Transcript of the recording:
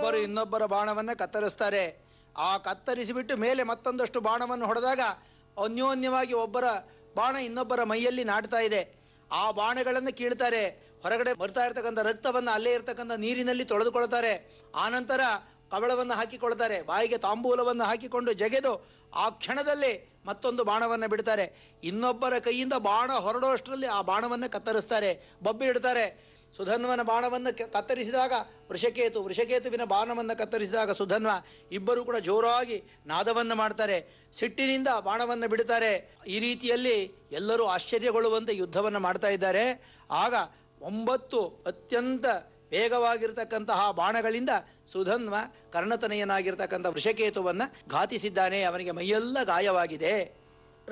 ಒಬ್ಬರು ಇನ್ನೊಬ್ಬರ ಬಾಣವನ್ನ ಕತ್ತರಿಸ್ತಾರೆ ಆ ಕತ್ತರಿಸಿಬಿಟ್ಟು ಮೇಲೆ ಮತ್ತೊಂದಷ್ಟು ಬಾಣವನ್ನು ಹೊಡೆದಾಗ ಅನ್ಯೋನ್ಯವಾಗಿ ಒಬ್ಬರ ಬಾಣ ಇನ್ನೊಬ್ಬರ ಮೈಯಲ್ಲಿ ನಾಟ್ತಾ ಇದೆ ಆ ಬಾಣಗಳನ್ನು ಕೀಳ್ತಾರೆ ಹೊರಗಡೆ ಬರ್ತಾ ಇರ್ತಕ್ಕಂಥ ರಕ್ತವನ್ನ ಅಲ್ಲೇ ಇರ್ತಕ್ಕಂಥ ನೀರಿನಲ್ಲಿ ತೊಳೆದುಕೊಳ್ತಾರೆ ಆನಂತರ ಕವಳವನ್ನು ಹಾಕಿಕೊಳ್ತಾರೆ ಬಾಯಿಗೆ ತಾಂಬೂಲವನ್ನು ಹಾಕಿಕೊಂಡು ಜಗೆದು ಆ ಕ್ಷಣದಲ್ಲಿ ಮತ್ತೊಂದು ಬಾಣವನ್ನ ಬಿಡ್ತಾರೆ ಇನ್ನೊಬ್ಬರ ಕೈಯಿಂದ ಬಾಣ ಹೊರಡೋಷ್ಟರಲ್ಲಿ ಆ ಬಾಣವನ್ನ ಕತ್ತರಿಸ್ತಾರೆ ಬಬ್ಬಿ ಇಡ್ತಾರೆ ಸುಧನ್ವನ ಬಾಣವನ್ನು ಕ- ಕತ್ತರಿಸಿದಾಗ ವೃಷಕೇತು ವೃಷಕೇತುವಿನ ಬಾಣವನ್ನು ಕತ್ತರಿಸಿದಾಗ ಸುಧನ್ವ ಇಬ್ಬರು ಕೂಡ ಜೋರಾಗಿ ನಾದವನ್ನು ಮಾಡ್ತಾರೆ ಸಿಟ್ಟಿನಿಂದ ಬಾಣವನ್ನು ಬಿಡ್ತಾರೆ ಈ ರೀತಿಯಲ್ಲಿ ಎಲ್ಲರೂ ಆಶ್ಚರ್ಯಗೊಳ್ಳುವಂತೆ ಯುದ್ಧವನ್ನು ಮಾಡ್ತಾ ಇದ್ದಾರೆ ಆಗ ಒಂಬತ್ತು ಅತ್ಯಂತ ವೇಗವಾಗಿರ್ತಕ್ಕಂತಹ ಬಾಣಗಳಿಂದ ಸುಧನ್ವ ಕರ್ಣತನೆಯನಾಗಿರ್ತಕ್ಕಂಥ ವೃಷಕೇತುವನ್ನ ಘಾತಿಸಿದ್ದಾನೆ ಅವನಿಗೆ ಮೈಯೆಲ್ಲ ಗಾಯವಾಗಿದೆ